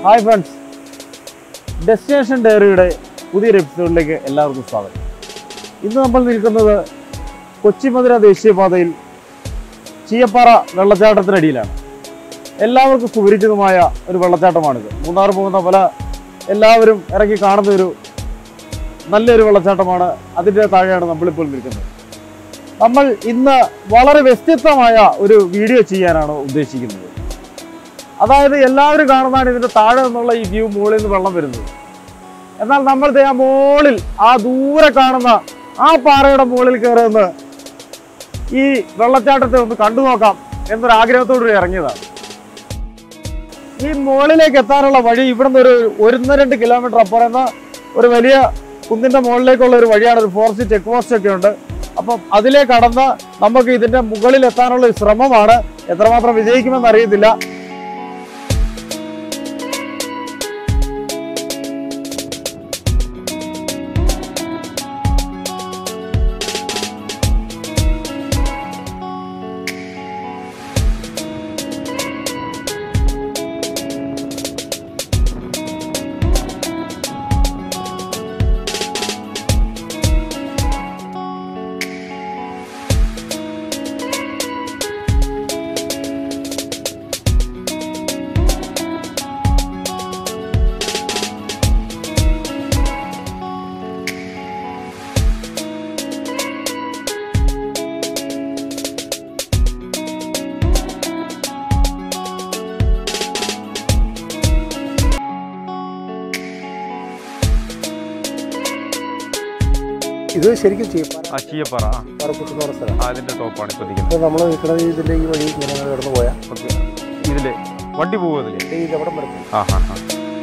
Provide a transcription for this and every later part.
Hi friends destination ഡയറിയുടെ പുതിയൊരു എപ്പിസോഡിലേക്ക് എല്ലാവർക്കും സ്വാഗതം ഇന്ന് നമ്മൾ നിൽക്കുന്നത് കൊച്ചി മധുര ദേശീയപാതയിൽ ചീയപ്പാറ വെള്ളച്ചാട്ടത്തിനടിയിലാണ് എല്ലാവർക്കും സുപരിചിതമായ ഒരു വെള്ളച്ചാട്ടമാണിത് മൂന്നാർ പോകുന്ന പല എല്ലാവരും ഇറങ്ങി കാണുന്ന ഒരു നല്ലൊരു വെള്ളച്ചാട്ടമാണ് അതിൻ്റെ താഴെയാണ് നമ്മളിപ്പോൾ നിൽക്കുന്നത് നമ്മൾ ഇന്ന് വളരെ വ്യത്യസ്തമായ ഒരു വീഡിയോ ചെയ്യാനാണ് ഉദ്ദേശിക്കുന്നത് അതായത് എല്ലാവരും കാണുന്നതാണ് ഇതിന്റെ താഴെ നിന്നുള്ള ഈ വ്യൂ മുകളിൽ നിന്ന് വെള്ളം വരുന്നത് എന്നാൽ നമ്മൾ ദേ ആ മുകളിൽ ആ ദൂരെ കാണുന്ന ആ പാറയുടെ മുകളിൽ കയറി നിന്ന് ഈ വെള്ളച്ചാട്ടത്തെ ഒന്ന് കണ്ടു നോക്കാം എന്നൊരു ആഗ്രഹത്തോടുകൂടി ഇറങ്ങിയതാണ് ഈ മുകളിലേക്ക് എത്താനുള്ള വഴി ഇവിടുന്ന് ഒരു ഒന്ന് രണ്ട് കിലോമീറ്റർ അപ്പുറം ഒരു വലിയ കുന്നിന്റെ മുകളിലേക്കുള്ള ഒരു വഴിയാണ് ഒരു ഫോറസ്റ്റ് ചെക്ക് പോസ്റ്റ് ഒക്കെ ഉണ്ട് അപ്പം അതിലേക്ക് കടന്ന് നമുക്ക് ഇതിന്റെ മുകളിൽ എത്താനുള്ള ഒരു ശ്രമമാണ് എത്രമാത്രം വിജയിക്കുമെന്ന് അറിയത്തില്ല ഇത് ശരിക്കും ചെയ്യും ആ ചീയപ്പാറ ആ, പാറക്കുത്ത് എന്ന് പറഞ്ഞ സ്ഥലം ആ, അതിന്റെ ടോപ്പാണ് ഇപ്പൊ നിൽക്കുന്നത് അപ്പോൾ നമ്മൾ നിൽക്കുന്നത് ഇതിൻ്റെ ഈ വഴി ഇങ്ങനെ കടന്നു പോയാൽ ഓക്കെ ഇതില് വണ്ടി പോകും അതില് ഈ ഇതവിടം വരെ പോകും. ആ ഹാ ഹാ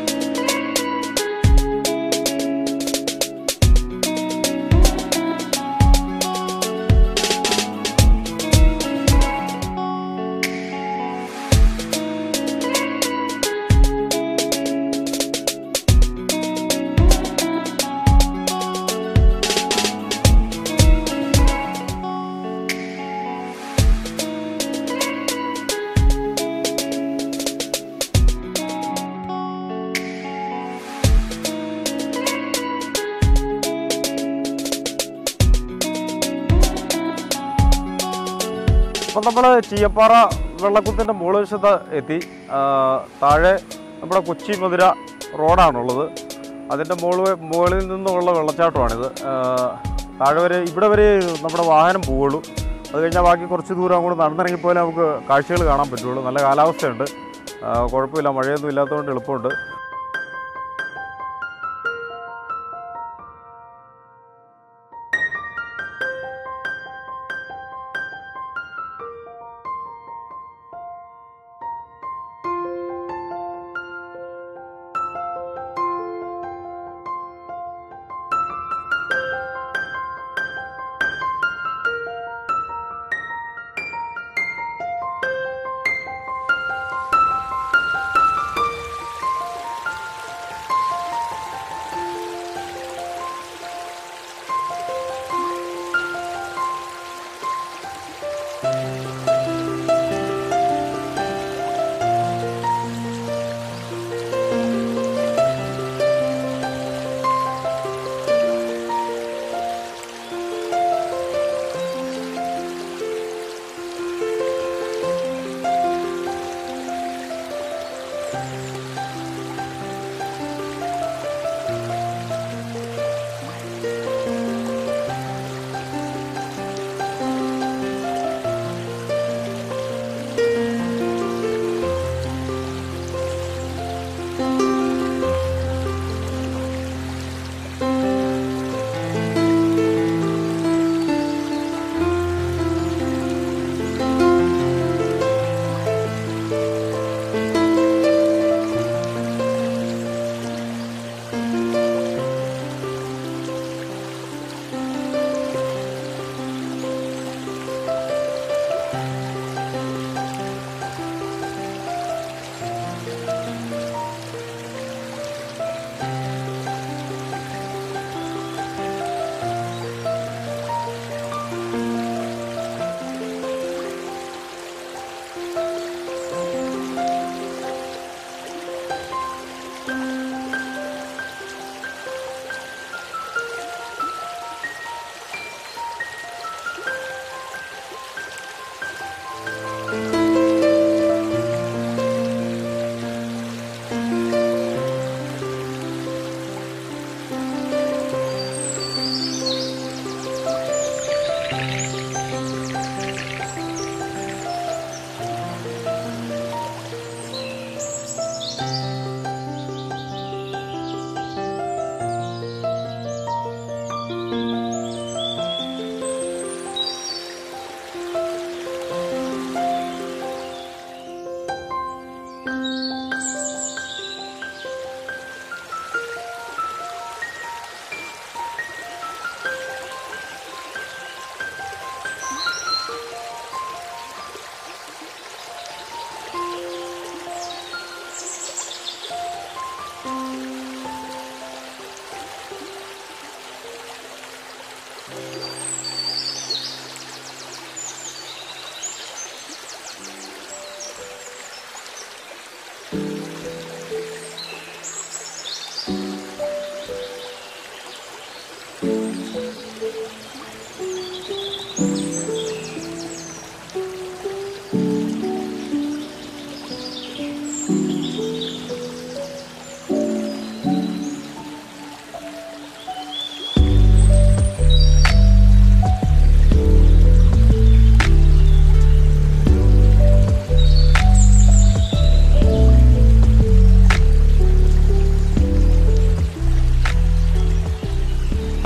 അപ്പം നമ്മൾ ചീയപ്പാറ വെള്ളക്കുത്തിൻ്റെ മുകൾ വശത്ത് എത്തി ആ, താഴെ നമ്മുടെ കൊച്ചി മധുര റോഡാണുള്ളത് അതിൻ്റെ മുകൾ മുകളിൽ നിന്നുള്ള വെള്ളച്ചാട്ടമാണിത് ആ, താഴെ വരെ ഇവിടെ വരെ നമ്മുടെ വാഹനം പോവുള്ളൂ അത് കഴിഞ്ഞാൽ ബാക്കി കുറച്ച് ദൂരം അങ്ങോട്ട് നടന്നിറങ്ങിപ്പോയാലേ നമുക്ക് കാഴ്ചകൾ കാണാൻ പറ്റുള്ളൂ നല്ല കാലാവസ്ഥയുണ്ട് ആ, കുഴപ്പമില്ല മഴയൊന്നും ഇല്ലാത്തതുകൊണ്ട് എളുപ്പമുണ്ട്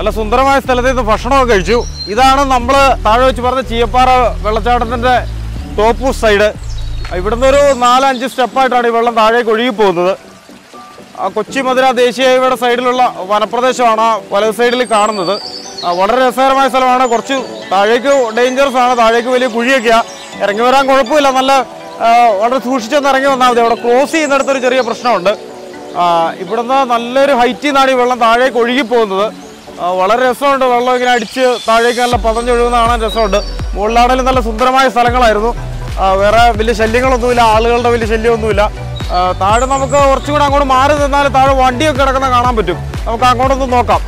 നല്ല സുന്ദരമായ സ്ഥലത്ത് നിന്ന് ഭക്ഷണമൊക്കെ കഴിച്ചു ഇതാണ് നമ്മൾ താഴെ വെച്ച് പറഞ്ഞ ചീയപ്പാറ വെള്ളച്ചാട്ടത്തിൻ്റെ ടോപ്പ് സൈഡ് ഇവിടുന്ന് ഒരു നാലഞ്ച് സ്റ്റെപ്പായിട്ടാണ് ഈ വെള്ളം താഴേക്ക് ഒഴുകി പോകുന്നത് ആ കൊച്ചി മധുര ദേശീയ ഹൈവേയുടെ സൈഡിലുള്ള വനപ്രദേശമാണ് ആ വലത് സൈഡിൽ കാണുന്നത് ആ, വളരെ രസകരമായ സ്ഥലമാണ് കുറച്ച് താഴേക്ക് ഡേഞ്ചറസ് ആണ് താഴേക്ക് വലിയ കുഴിയൊക്കെയാണ് ഇറങ്ങി വരാൻ കുഴപ്പമില്ല നല്ല ആ, വളരെ സൂക്ഷിച്ചൊന്ന് ഇറങ്ങി വന്നാൽ മതി അവിടെ ക്രോസ് ചെയ്യുന്നിടത്തൊരു ചെറിയ പ്രശ്നമുണ്ട് ആ, ഇവിടുന്ന് നല്ലൊരു ഹൈറ്റിൽ നിന്നാണ് ഈ വെള്ളം താഴേക്ക് ഒഴുകി പോകുന്നത് ആ, വളരെ രസമുണ്ട് വെള്ളം ഇങ്ങനെ അടിച്ച് താഴേക്ക് നല്ല പതഞ്ഞൊഴുകുന്ന കാണാൻ രസമുണ്ട് മുകളിലാണെങ്കിലും നല്ല സുന്ദരമായ സ്ഥലങ്ങളായിരുന്നു ആ, വേറെ വലിയ ശല്യങ്ങളൊന്നുമില്ല ആളുകളുടെ വലിയ ശല്യമൊന്നുമില്ല ആ, താഴെ നമുക്ക് കുറച്ചും കൂടെ അങ്ങോട്ട് മാറി നിന്നാൽ താഴെ വണ്ടിയൊക്കെ കിടക്കുന്ന കാണാൻ പറ്റും നമുക്ക് അങ്ങോട്ടൊന്ന് നോക്കാം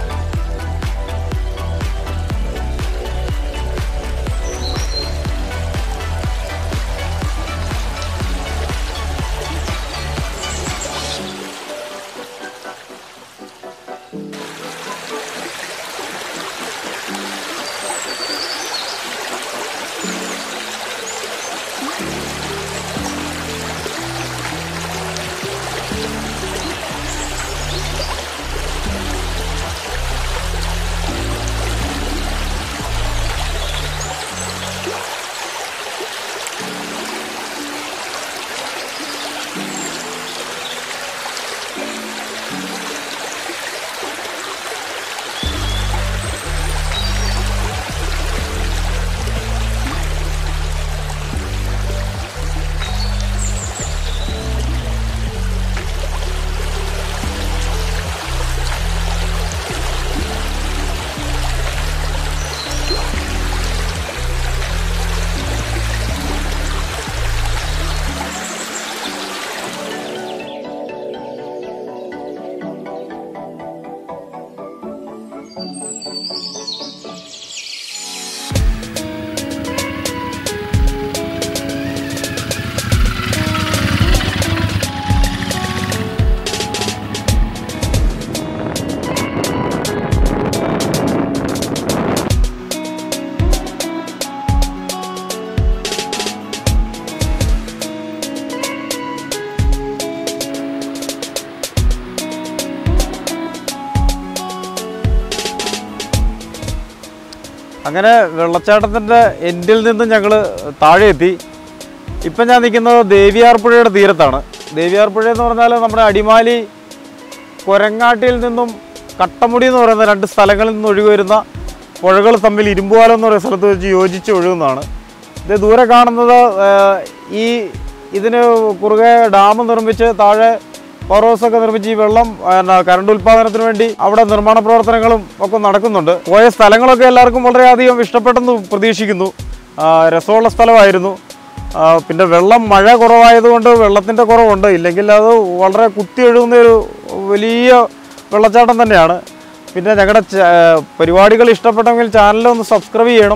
അങ്ങനെ വെള്ളച്ചാട്ടത്തിൻ്റെ എൻഡിൽ നിന്ന് ഞങ്ങൾ താഴെ എത്തി ഇപ്പം ഞാൻ നിൽക്കുന്നത് ദേവിയാർപ്പുഴയുടെ തീരത്താണ് ദേവിയാർപ്പുഴ എന്ന് പറഞ്ഞാൽ നമ്മുടെ അടിമാലി കൊരങ്ങാട്ടിയിൽ നിന്നും കട്ടമുടി എന്ന് പറയുന്ന രണ്ട് സ്ഥലങ്ങളിൽ നിന്ന് ഒഴുകി വരുന്ന പുഴകൾ തമ്മിൽ ഇരുമ്പുപാലം എന്ന് പറയുന്ന സ്ഥലത്ത് വെച്ച് യോജിച്ച് ഒഴുകുന്നതാണ് ഇത് ദൂരെ കാണുന്നത് ആ, ഈ ഇതിന് കുറുകെ ഡാം നിർമ്മിച്ച് താഴെ പവർ ഹൗസ് ഒക്കെ നിർമ്മിച്ച് ഈ വെള്ളം എന്നാ, കറണ്ട് ഉൽപ്പാദനത്തിന് വേണ്ടി അവിടെ നിർമ്മാണ പ്രവർത്തനങ്ങളും ഒക്കെ നടക്കുന്നുണ്ട് പോയ സ്ഥലങ്ങളൊക്കെ എല്ലാവർക്കും വളരെയധികം ഇഷ്ടപ്പെട്ടെന്ന് പ്രതീക്ഷിക്കുന്നു ആ, രസമുള്ള സ്ഥലമായിരുന്നു ആ, പിന്നെ വെള്ളം മഴ കുറവായതുകൊണ്ട് വെള്ളത്തിൻ്റെ കുറവുണ്ട് ഇല്ലെങ്കിൽ അത് വളരെ കുത്തി ഒഴുകുന്ന ഒരു വലിയ വെള്ളച്ചാട്ടം തന്നെയാണ് പിന്നെ ഞങ്ങളുടെ ച- പരിപാടികൾ ഇഷ്ടപ്പെട്ടെങ്കിൽ ചാനൽ ഒന്ന് സബ്സ്ക്രൈബ് ചെയ്യണം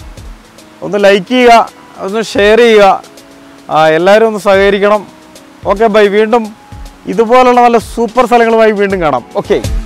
ഒന്ന് ലൈക്ക് ചെയ്യുക ഒന്ന് ഷെയർ ചെയ്യുക ആ, എല്ലാവരും ഒന്ന് സഹകരിക്കണം ഓക്കെ ബൈ വീണ്ടും ഇതുപോലുള്ള നല്ല സൂപ്പർ സ്ഥലങ്ങളുമായി വീണ്ടും കാണാം ഓക്കെ